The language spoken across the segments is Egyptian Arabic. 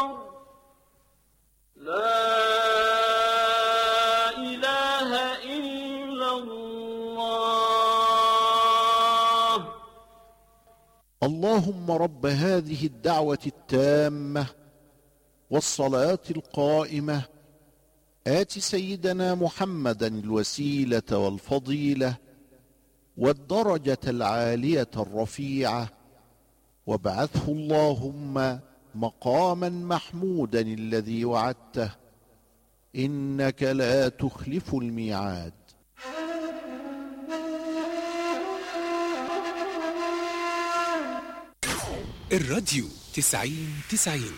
أكبر لا إله إلا الله اللهم رب هذه الدعوه التامه والصلاه القائمه ات سيدنا محمدا الوسيله والفضيله والدرجه العاليه الرفيعه وابعثه اللهم مقاما محمودا الذي وعدته انك لا تخلف الميعاد الراديو تسعين تسعين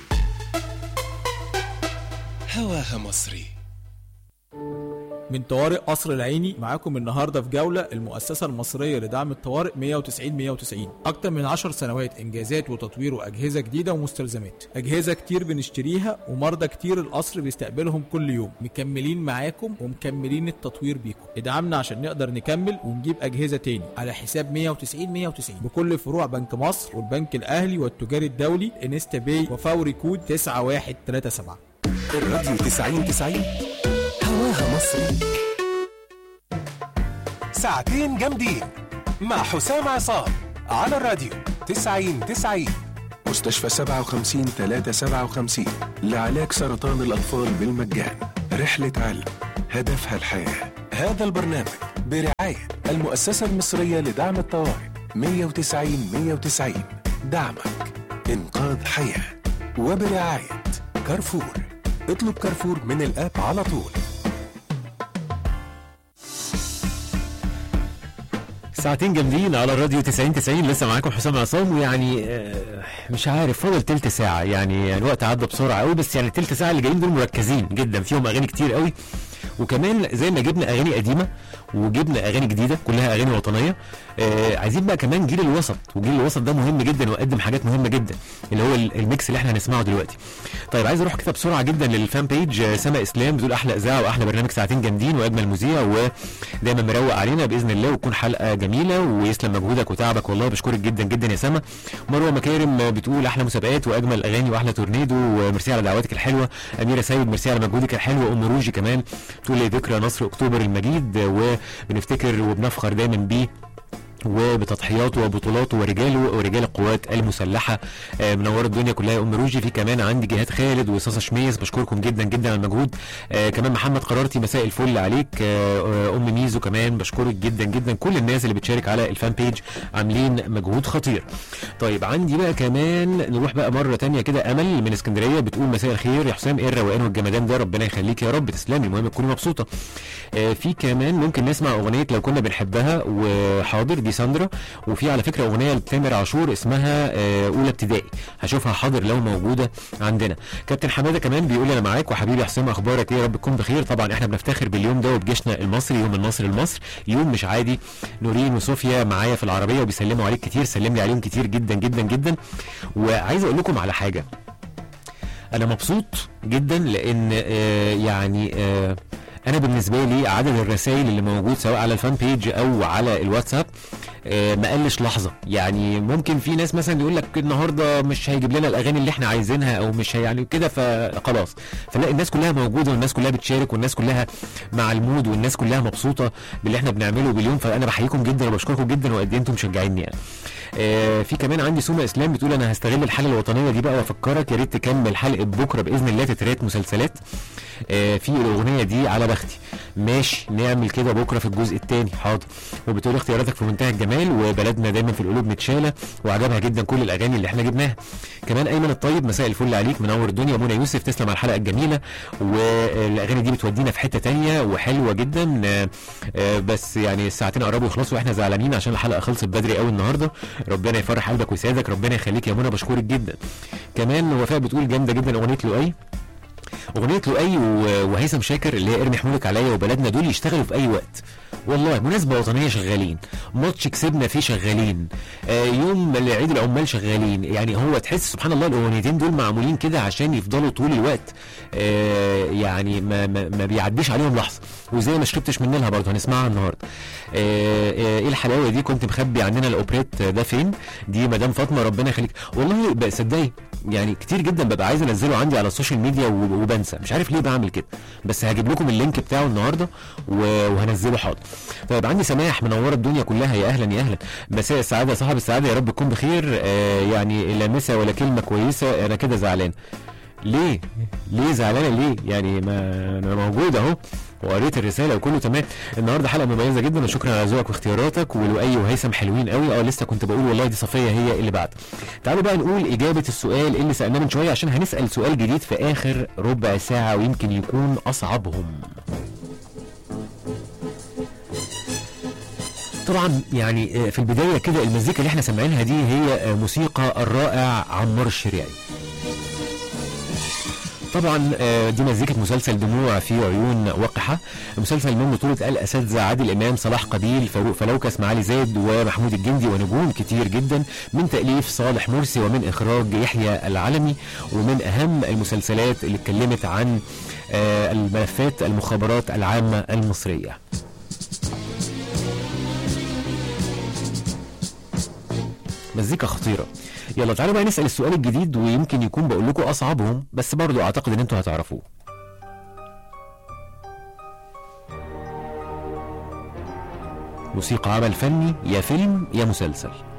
هواها مصري من طوارئ قصر العيني معاكم النهارده في جوله المؤسسه المصريه لدعم الطوارئ 190 190 اكتر من 10 سنوات انجازات وتطوير واجهزه جديده ومستلزمات اجهزه كتير بنشتريها ومرضى كتير القصر بيستقبلهم كل يوم مكملين معاكم ومكملين التطوير بيكم ادعمنا عشان نقدر نكمل ونجيب اجهزه تاني على حساب 190 190 بكل فروع بنك مصر والبنك الاهلي والتجاري الدولي انستا باي وفوري كود 9137 الراديو تسعين تسعين هواها مصري ساعتين جامدين مع حسام عصام على الراديو تسعين تسعين مستشفى سبعة وخمسين تلاتة سبعة وخمسين لعلاج سرطان الأطفال بالمجان رحلة علم هدفها الحياة هذا البرنامج برعاية المؤسسة المصرية لدعم الطوارئ 190 190 دعمك إنقاذ حياة وبرعاية كارفور اطلب كارفور من الآب على طول ساعتين جامدين على الراديو 90 90 لسه معاكم حسام عصام ويعني آه، مش عارف فاضل تلت ساعة يعني الوقت عدى بسرعة قوي بس يعني التلت ساعة اللي جايين دول مركزين جدا فيهم أغاني كتير قوي وكمان زي ما جبنا أغاني قديمة وجبنا أغاني جديدة كلها أغاني وطنية آه عايزين بقى كمان جيل الوسط وجيل الوسط ده مهم جدا وقدم حاجات مهمة جدا اللي هو ال- الميكس اللي احنا هنسمعه دلوقتي طيب عايز اروح كده بسرعه جدا للفان بيج آه، سما اسلام بتقول احلى اذاعه واحلى برنامج ساعتين جامدين واجمل مذيع ودايما مروق علينا باذن الله وتكون حلقه جميله ويسلم مجهودك وتعبك والله بشكرك جدا جدا يا سما مروه مكارم آه، بتقول احلى مسابقات واجمل اغاني واحلى تورنيدو وميرسي على دعواتك الحلوه اميره سيد ميرسي على مجهودك الحلو ام روجي كمان تقول لي ذكرى نصر اكتوبر المجيد آه، وبنفتكر وبنفخر دايما بيه وبتضحياته وبطولاته ورجاله ورجال القوات المسلحه آه، منوره الدنيا كلها يا ام روجي في كمان عندي جهاد خالد وصاصه شميس بشكركم جدا جدا على المجهود آه، كمان محمد قرارتي مساء الفل عليك آه، آه، ام ميزو كمان بشكرك جدا جدا كل الناس اللي بتشارك على الفان بيج عاملين مجهود خطير طيب عندي بقى كمان نروح بقى مره تانية كده امل من اسكندريه بتقول مساء الخير يا حسام ايه الروقان والجمدان ده ربنا يخليك يا رب تسلمي المهم تكوني مبسوطه آه، في كمان ممكن نسمع اغنيه لو كنا بنحبها وحاضر دي ساندرا وفي على فكره اغنيه لتامر عاشور اسمها آه، اولى ابتدائي هشوفها حاضر لو موجوده عندنا كابتن حماده كمان بيقول انا معاك وحبيبي حسام اخبارك ايه يا رب تكون بخير طبعا احنا بنفتخر باليوم ده وبجيشنا المصري يوم النصر لمصر يوم مش عادي نورين وصوفيا معايا في العربيه وبيسلموا عليك كتير سلم لي عليهم كتير جدا جدا جدا وعايز اقول لكم على حاجه انا مبسوط جدا لان آه يعني آه انا بالنسبه لي عدد الرسائل اللي موجود سواء على الفان بيج او على الواتساب آه، ما قلش لحظه يعني ممكن في ناس مثلا يقول لك النهارده مش هيجيب لنا الاغاني اللي احنا عايزينها او مش هي يعني كده فخلاص فلا الناس كلها موجوده والناس كلها بتشارك والناس كلها مع المود والناس كلها مبسوطه باللي احنا بنعمله باليوم فانا بحييكم جدا وبشكركم جدا وقد ايه انتم مشجعيني يعني آه، في كمان عندي سوما اسلام بتقول انا هستغل الحلقه الوطنيه دي بقى وافكرك يا ريت تكمل حلقه بكره باذن الله تترات مسلسلات آه، في الاغنيه دي على بختي ماشي نعمل كده بكره في الجزء الثاني حاضر وبتقول اختياراتك في منتهى الجمال وبلدنا دايما في القلوب متشاله وعجبها جدا كل الاغاني اللي احنا جبناها كمان ايمن الطيب مساء الفل عليك منور الدنيا منى يوسف تسلم على الحلقه الجميله والاغاني دي بتودينا في حته تانية وحلوه جدا آه، آه، بس يعني الساعتين قربوا يخلصوا واحنا زعلانين عشان الحلقه خلصت بدري قوي النهارده ربنا يفرح قلبك ويسعدك ربنا يخليك يا منى بشكرك جدا كمان وفاء بتقول جامده جدا اغنيه لؤي اغنيه لؤي و- وهيثم شاكر اللي هي ارمي حمولك عليا وبلدنا دول يشتغلوا في اي وقت والله مناسبة وطنية شغالين ماتش كسبنا فيه شغالين آه يوم عيد العمال شغالين يعني هو تحس سبحان الله الاغنيتين دول معمولين كده عشان يفضلوا طول الوقت آه يعني ما, ما, ما بيعديش عليهم لحظة وزي ما شربتش منها برضه هنسمعها النهارده آه آه ايه الحلاوة دي كنت مخبي عننا الاوبريت ده فين دي مدام فاطمة ربنا يخليك والله بقى صدقي يعني كتير جدا ببقى عايز انزله عندي على السوشيال ميديا وب- وبنسى مش عارف ليه بعمل كده بس هجيب لكم اللينك بتاعه النهارده و- وهنزله حاضر طيب عندي سماح منوره الدنيا كلها يا اهلا يا اهلا مساء السعاده يا صاحب السعاده يا رب تكون بخير آه يعني لا مسا ولا كلمه كويسه انا كده زعلان ليه ليه زعلانه ليه يعني ما انا موجود اهو وقريت الرساله وكله تمام النهارده حلقه مميزه جدا وشكرا على ذوقك واختياراتك ولؤي وهيثم حلوين قوي اه لسه كنت بقول والله دي صفيه هي اللي بعد تعالوا بقى نقول اجابه السؤال اللي سالناه من شويه عشان هنسال سؤال جديد في اخر ربع ساعه ويمكن يكون اصعبهم طبعا يعني آه، في البدايه كده المزيكا اللي احنا سامعينها دي هي آه، موسيقى الرائع عمار الشريعي طبعا آه، دي مزيكة مسلسل دموع في عيون وقحة مسلسل من بطولة الأساتذة عادل إمام صلاح قبيل فاروق فلوكة اسماعيل زايد ومحمود الجندي ونجوم كتير جدا من تأليف صالح مرسي ومن إخراج يحيى العلمي ومن أهم المسلسلات اللي اتكلمت عن آه، الملفات المخابرات العامة المصرية مزيكا خطيرة يلا تعالوا بقى نسأل السؤال الجديد ويمكن يكون بقول لكم أصعبهم بس برضو أعتقد إن أنتوا هتعرفوه موسيقى عمل فني يا فيلم يا مسلسل